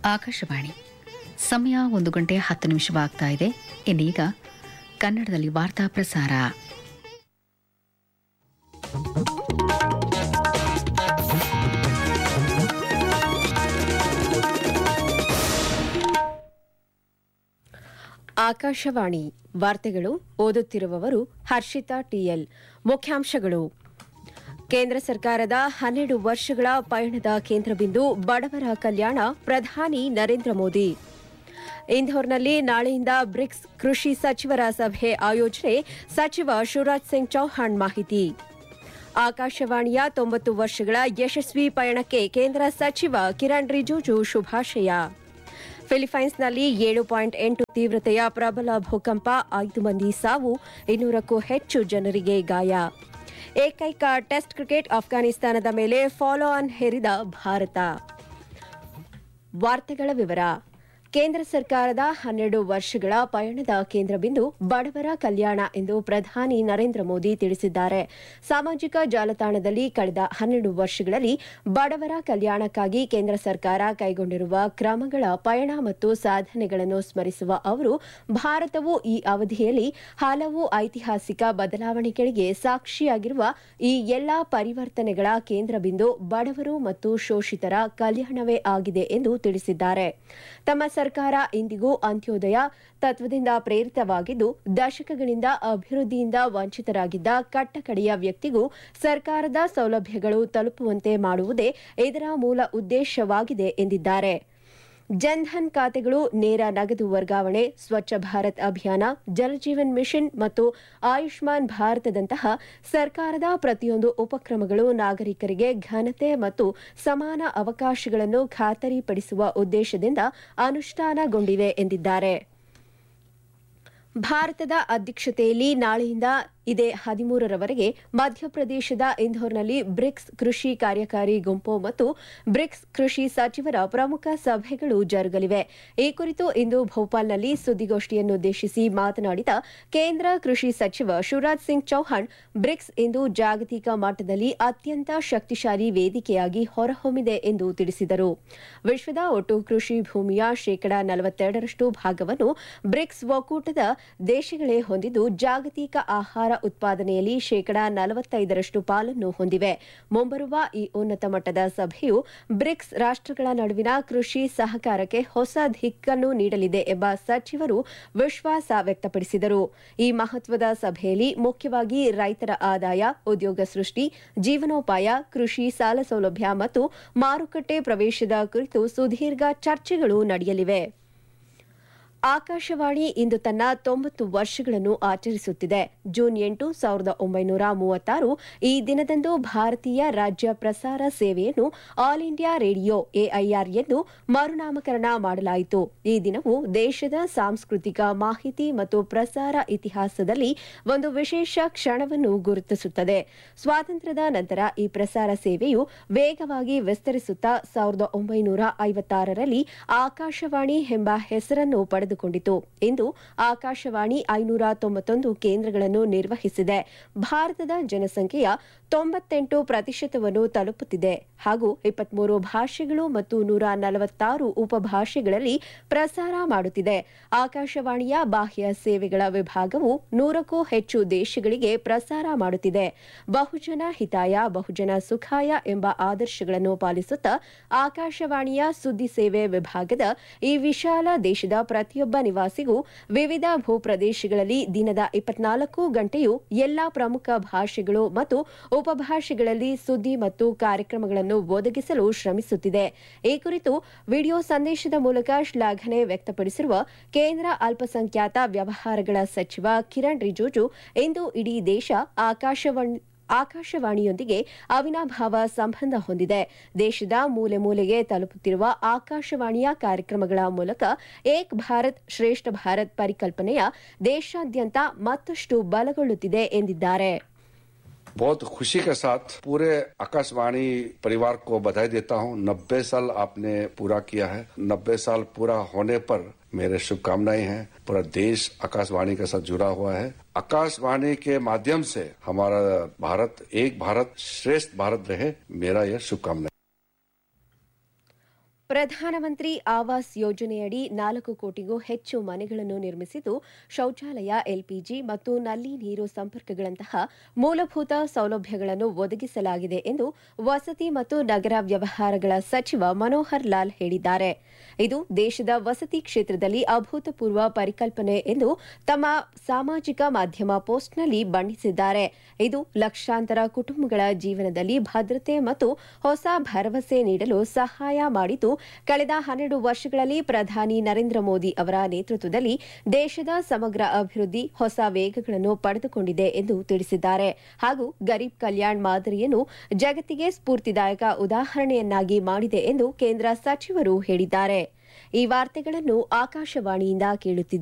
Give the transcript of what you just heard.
ಆಕಾಶವಾಣಿ ಸಮಯ ಒಂದು ಗಂಟೆ ಹತ್ತು ನಿಮಿಷವಾಗ್ತಾ ಇದೆ ಇನ್ನೀಗ ಕನ್ನಡದಲ್ಲಿ ವಾರ್ತಾ ಪ್ರಸಾರ ಆಕಾಶವಾಣಿ ವಾರ್ತೆಗಳು ಓದುತ್ತಿರುವವರು ಹರ್ಷಿತಾ ಟಿಎಲ್ ಮುಖ್ಯಾಂಶಗಳು ಕೇಂದ್ರ ಸರ್ಕಾರದ ಹನ್ನೆರಡು ವರ್ಷಗಳ ಪಯಣದ ಕೇಂದ್ರಬಿಂದು ಬಡವರ ಕಲ್ಯಾಣ ಪ್ರಧಾನಿ ನರೇಂದ್ರ ಮೋದಿ ಇಂಧೋರ್ನಲ್ಲಿ ನಾಳೆಯಿಂದ ಬ್ರಿಕ್ಸ್ ಕೃಷಿ ಸಚಿವರ ಸಭೆ ಆಯೋಜನೆ ಸಚಿವ ಶಿವರಾಜ್ ಸಿಂಗ್ ಚೌಹಾಣ್ ಮಾಹಿತಿ ಆಕಾಶವಾಣಿಯ ತೊಂಬತ್ತು ವರ್ಷಗಳ ಯಶಸ್ವಿ ಪಯಣಕ್ಕೆ ಕೇಂದ್ರ ಸಚಿವ ಕಿರಣ್ ರಿಜಿಜು ಶುಭಾಶಯ ಫಿಲಿಪೈನ್ಸ್ನಲ್ಲಿ ಏಳು ಪಾಯಿಂಟ್ ಎಂಟು ತೀವ್ರತೆಯ ಪ್ರಬಲ ಭೂಕಂಪ ಐದು ಮಂದಿ ಸಾವು ಇನ್ನೂರಕ್ಕೂ ಹೆಚ್ಚು ಜನರಿಗೆ ಗಾಯ ಏಕೈಕ ಟೆಸ್ಟ್ ಕ್ರಿಕೆಟ್ ಅಫ್ಘಾನಿಸ್ತಾನದ ಮೇಲೆ ಫಾಲೋ ಆನ್ ಹೇರಿದ ಭಾರತ ವಾರ್ತೆಗಳ ವಿವರ ಕೇಂದ್ರ ಸರ್ಕಾರದ ಹನ್ನೆರಡು ವರ್ಷಗಳ ಪಯಣದ ಕೇಂದ್ರಬಿಂದು ಬಡವರ ಕಲ್ಯಾಣ ಎಂದು ಪ್ರಧಾನಿ ನರೇಂದ್ರ ಮೋದಿ ತಿಳಿಸಿದ್ದಾರೆ ಸಾಮಾಜಿಕ ಜಾಲತಾಣದಲ್ಲಿ ಕಳೆದ ಹನ್ನೆರಡು ವರ್ಷಗಳಲ್ಲಿ ಬಡವರ ಕಲ್ಯಾಣಕ್ಕಾಗಿ ಕೇಂದ್ರ ಸರ್ಕಾರ ಕೈಗೊಂಡಿರುವ ಕ್ರಮಗಳ ಪಯಣ ಮತ್ತು ಸಾಧನೆಗಳನ್ನು ಸ್ಮರಿಸುವ ಅವರು ಭಾರತವು ಈ ಅವಧಿಯಲ್ಲಿ ಹಲವು ಐತಿಹಾಸಿಕ ಬದಲಾವಣೆಗಳಿಗೆ ಸಾಕ್ಷಿಯಾಗಿರುವ ಈ ಎಲ್ಲಾ ಪರಿವರ್ತನೆಗಳ ಕೇಂದ್ರಬಿಂದು ಬಡವರು ಮತ್ತು ಶೋಷಿತರ ಕಲ್ಯಾಣವೇ ಆಗಿದೆ ಎಂದು ತಿಳಿಸಿದ್ದಾರೆ ತಮ್ಮ ಸರ್ಕಾರ ಇಂದಿಗೂ ಅಂತ್ಯೋದಯ ತತ್ವದಿಂದ ಪ್ರೇರಿತವಾಗಿದ್ದು ದಶಕಗಳಿಂದ ಅಭಿವೃದ್ಧಿಯಿಂದ ವಂಚಿತರಾಗಿದ್ದ ಕಟ್ಟಕಡೆಯ ವ್ಯಕ್ತಿಗೂ ಸರ್ಕಾರದ ಸೌಲಭ್ಯಗಳು ತಲುಪುವಂತೆ ಮಾಡುವುದೇ ಇದರ ಮೂಲ ಉದ್ದೇಶವಾಗಿದೆ ಎಂದಿದ್ದಾರೆ ಜನ್ಧನ್ ಖಾತೆಗಳು ನೇರ ನಗದು ವರ್ಗಾವಣೆ ಸ್ವಚ್ಛ ಭಾರತ್ ಅಭಿಯಾನ ಜಲಜೀವನ್ ಮಿಷನ್ ಮತ್ತು ಆಯುಷ್ಮಾನ್ ಭಾರತದಂತಹ ಸರ್ಕಾರದ ಪ್ರತಿಯೊಂದು ಉಪಕ್ರಮಗಳು ನಾಗರಿಕರಿಗೆ ಘನತೆ ಮತ್ತು ಸಮಾನ ಅವಕಾಶಗಳನ್ನು ಖಾತರಿಪಡಿಸುವ ಉದ್ದೇಶದಿಂದ ಅನುಷ್ಠಾನಗೊಂಡಿವೆ ಎಂದಿದ್ದಾರೆ ಭಾರತದ ಅಧ್ಯಕ್ಷತೆಯಲ್ಲಿ ನಾಳೆಯಿಂದ ಇದೇ ಹದಿಮೂರರವರೆಗೆ ಮಧ್ಯಪ್ರದೇಶದ ಇಂಧೋರ್ನಲ್ಲಿ ಬ್ರಿಕ್ಸ್ ಕೃಷಿ ಕಾರ್ಯಕಾರಿ ಗುಂಪು ಮತ್ತು ಬ್ರಿಕ್ಸ್ ಕೃಷಿ ಸಚಿವರ ಪ್ರಮುಖ ಸಭೆಗಳು ಜರುಗಲಿವೆ ಈ ಕುರಿತು ಇಂದು ಭೋಪಾಲ್ನಲ್ಲಿ ಸುದ್ದಿಗೋಷ್ಠಿಯನ್ನುದ್ದೇಶಿಸಿ ಮಾತನಾಡಿದ ಕೇಂದ್ರ ಕೃಷಿ ಸಚಿವ ಶಿವರಾಜ್ ಸಿಂಗ್ ಚೌಹಾಣ್ ಬ್ರಿಕ್ಸ್ ಇಂದು ಜಾಗತಿಕ ಮಟ್ಟದಲ್ಲಿ ಅತ್ಯಂತ ಶಕ್ತಿಶಾಲಿ ವೇದಿಕೆಯಾಗಿ ಹೊರಹೊಮ್ಮಿದೆ ಎಂದು ತಿಳಿಸಿದರು ವಿಶ್ವದ ಒಟ್ಟು ಕೃಷಿ ಭೂಮಿಯ ಶೇಕಡಾ ನಲವತ್ತೆರಡರಷ್ಟು ಭಾಗವನ್ನು ಬ್ರಿಕ್ಸ್ ಒಕ್ಕೂಟದ ದೇಶಗಳೇ ಹೊಂದಿದ್ದು ಜಾಗತಿಕ ಆಹಾರ ಉತ್ಪಾದನೆಯಲ್ಲಿ ಶೇಕಡಾ ನಲವತ್ತೈದರಷ್ಟು ಪಾಲನ್ನು ಹೊಂದಿವೆ ಮುಂಬರುವ ಈ ಉನ್ನತ ಮಟ್ಟದ ಸಭೆಯು ಬ್ರಿಕ್ಸ್ ರಾಷ್ಟಗಳ ನಡುವಿನ ಕೃಷಿ ಸಹಕಾರಕ್ಕೆ ಹೊಸ ದಿಕ್ಕನ್ನು ನೀಡಲಿದೆ ಎಂಬ ಸಚಿವರು ವಿಶ್ವಾಸ ವ್ಯಕ್ತಪಡಿಸಿದರು ಈ ಮಹತ್ವದ ಸಭೆಯಲ್ಲಿ ಮುಖ್ಯವಾಗಿ ರೈತರ ಆದಾಯ ಉದ್ಯೋಗ ಸೃಷ್ಟಿ ಜೀವನೋಪಾಯ ಕೃಷಿ ಸಾಲ ಸೌಲಭ್ಯ ಮತ್ತು ಮಾರುಕಟ್ಟೆ ಪ್ರವೇಶದ ಕುರಿತು ಸುದೀರ್ಘ ಚರ್ಚೆಗಳು ನಡೆಯಲಿವೆ ಆಕಾಶವಾಣಿ ಇಂದು ತನ್ನ ತೊಂಬತ್ತು ವರ್ಷಗಳನ್ನು ಆಚರಿಸುತ್ತಿದೆ ಜೂನ್ ಎಂಟು ಸಾವಿರದ ಒಂಬೈನೂರ ಮೂವತ್ತಾರು ಈ ದಿನದಂದು ಭಾರತೀಯ ರಾಜ್ಯ ಪ್ರಸಾರ ಸೇವೆಯನ್ನು ಆಲ್ ಇಂಡಿಯಾ ರೇಡಿಯೋ ಎಐಆರ್ ಎಂದು ಮರುನಾಮಕರಣ ಮಾಡಲಾಯಿತು ಈ ದಿನವು ದೇಶದ ಸಾಂಸ್ಕೃತಿಕ ಮಾಹಿತಿ ಮತ್ತು ಪ್ರಸಾರ ಇತಿಹಾಸದಲ್ಲಿ ಒಂದು ವಿಶೇಷ ಕ್ಷಣವನ್ನು ಗುರುತಿಸುತ್ತದೆ ಸ್ವಾತಂತ್ರ್ಯದ ನಂತರ ಈ ಪ್ರಸಾರ ಸೇವೆಯು ವೇಗವಾಗಿ ವಿಸ್ತರಿಸುತ್ತಾ ಸಾವಿರದ ಒಂಬೈನೂರ ಐವತ್ತಾರರಲ್ಲಿ ಆಕಾಶವಾಣಿ ಎಂಬ ಹೆಸರನ್ನು ಪಡೆದುಕೊಂಡಿತು ಇಂದು ಆಕಾಶವಾಣಿ ಐನೂರ ತೊಂಬತ್ತೊಂದು ಕೇಂದ್ರಗಳನ್ನು ನಿರ್ವಹಿಸಿದೆ ಭಾರತದ ಜನಸಂಖ್ಯೆಯ ತೊಂಬತ್ತೆಂಟು ಪ್ರತಿಶತವನ್ನು ತಲುಪುತ್ತಿದೆ ಹಾಗೂ ಇಪ್ಪತ್ಮೂರು ಭಾಷೆಗಳು ಮತ್ತು ನೂರ ನಲವತ್ತಾರು ಉಪಭಾಷೆಗಳಲ್ಲಿ ಪ್ರಸಾರ ಮಾಡುತ್ತಿದೆ ಆಕಾಶವಾಣಿಯ ಬಾಹ್ಯ ಸೇವೆಗಳ ವಿಭಾಗವು ನೂರಕ್ಕೂ ಹೆಚ್ಚು ದೇಶಗಳಿಗೆ ಪ್ರಸಾರ ಮಾಡುತ್ತಿದೆ ಬಹುಜನ ಹಿತಾಯ ಬಹುಜನ ಸುಖಾಯ ಎಂಬ ಆದರ್ಶಗಳನ್ನು ಪಾಲಿಸುತ್ತಾ ಆಕಾಶವಾಣಿಯ ಸುದ್ದಿ ಸೇವೆ ವಿಭಾಗದ ಈ ವಿಶಾಲ ದೇಶದ ಪ್ರತಿಯೊಬ್ಬ ನಿವಾಸಿಗೂ ವಿವಿಧ ಭೂಪ್ರದೇಶಗಳಲ್ಲಿ ದಿನದ ಇಪ್ಪತ್ನಾಲ್ಕು ಗಂಟೆಯೂ ಎಲ್ಲಾ ಪ್ರಮುಖ ಭಾಷೆಗಳು ಮತ್ತು ಉಪಭಾಷೆಗಳಲ್ಲಿ ಸುದ್ದಿ ಮತ್ತು ಕಾರ್ಯಕ್ರಮಗಳನ್ನು ಒದಗಿಸಲು ಶ್ರಮಿಸುತ್ತಿದೆ ಈ ಕುರಿತು ವಿಡಿಯೋ ಸಂದೇಶದ ಮೂಲಕ ಶ್ಲಾಘನೆ ವ್ಯಕ್ತಪಡಿಸಿರುವ ಕೇಂದ್ರ ಅಲ್ಪಸಂಖ್ಯಾತ ವ್ಯವಹಾರಗಳ ಸಚಿವ ಕಿರಣ್ ರಿಜಿಜು ಇಂದು ಇಡೀ ದೇಶ ಆಕಾಶವಾಣಿ ಆಕಾಶವಾಣಿಯೊಂದಿಗೆ ಅವಿನಾಭಾವ ಸಂಬಂಧ ಹೊಂದಿದೆ ದೇಶದ ಮೂಲೆ ಮೂಲೆಗೆ ತಲುಪುತ್ತಿರುವ ಆಕಾಶವಾಣಿಯ ಕಾರ್ಯಕ್ರಮಗಳ ಮೂಲಕ ಏಕ್ ಭಾರತ್ ಶ್ರೇಷ್ಠ ಭಾರತ್ ಪರಿಕಲ್ಪನೆಯ ದೇಶಾದ್ಯಂತ ಮತ್ತಷ್ಟು ಬಲಗೊಳ್ಳುತ್ತಿದೆ ಎಂದಿದ್ದಾರೆ बहुत खुशी के साथ पूरे आकाशवाणी परिवार को बधाई देता हूं नब्बे साल आपने पूरा किया है नब्बे साल पूरा होने पर मेरे शुभकामनाएं हैं पूरा देश आकाशवाणी के साथ जुड़ा हुआ है आकाशवाणी के माध्यम से हमारा भारत एक भारत श्रेष्ठ भारत रहे मेरा यह शुभकामनाएं ಪ್ರಧಾನಮಂತ್ರಿ ಆವಾಸ್ ಯೋಜನೆಯಡಿ ನಾಲ್ಕು ಕೋಟಿಗೂ ಹೆಚ್ಚು ಮನೆಗಳನ್ನು ನಿರ್ಮಿಸಿದ್ದು ಶೌಚಾಲಯ ಎಲ್ಪಿಜಿ ಮತ್ತು ನಲ್ಲಿ ನೀರು ಸಂಪರ್ಕಗಳಂತಹ ಮೂಲಭೂತ ಸೌಲಭ್ಯಗಳನ್ನು ಒದಗಿಸಲಾಗಿದೆ ಎಂದು ವಸತಿ ಮತ್ತು ನಗರ ವ್ಯವಹಾರಗಳ ಸಚಿವ ಮನೋಹರ್ ಲಾಲ್ ಹೇಳಿದ್ದಾರೆ ಇದು ದೇಶದ ವಸತಿ ಕ್ಷೇತ್ರದಲ್ಲಿ ಅಭೂತಪೂರ್ವ ಪರಿಕಲ್ಪನೆ ಎಂದು ತಮ್ಮ ಸಾಮಾಜಿಕ ಮಾಧ್ಯಮ ಪೋಸ್ಟ್ನಲ್ಲಿ ಬಣ್ಣಿಸಿದ್ದಾರೆ ಇದು ಲಕ್ಷಾಂತರ ಕುಟುಂಬಗಳ ಜೀವನದಲ್ಲಿ ಭದ್ರತೆ ಮತ್ತು ಹೊಸ ಭರವಸೆ ನೀಡಲು ಸಹಾಯ ಮಾಡಿದ್ದು ಕಳೆದ ಹನ್ನೆರಡು ವರ್ಷಗಳಲ್ಲಿ ಪ್ರಧಾನಿ ನರೇಂದ್ರ ಮೋದಿ ಅವರ ನೇತೃತ್ವದಲ್ಲಿ ದೇಶದ ಸಮಗ್ರ ಅಭಿವೃದ್ಧಿ ಹೊಸ ವೇಗಗಳನ್ನು ಪಡೆದುಕೊಂಡಿದೆ ಎಂದು ತಿಳಿಸಿದ್ದಾರೆ ಹಾಗೂ ಗರೀಬ್ ಕಲ್ಯಾಣ್ ಮಾದರಿಯನ್ನು ಜಗತ್ತಿಗೆ ಸ್ಫೂರ್ತಿದಾಯಕ ಉದಾಹರಣೆಯನ್ನಾಗಿ ಮಾಡಿದೆ ಎಂದು ಕೇಂದ್ರ ಸಚಿವರು ಹೇಳಿದ್ದಾರೆ ಈ ವಾರ್ತೆಗಳನ್ನು ಆಕಾಶವಾಣಿಯಿಂದ ಕೇಳುತ್ತಿದ್ದಾರೆ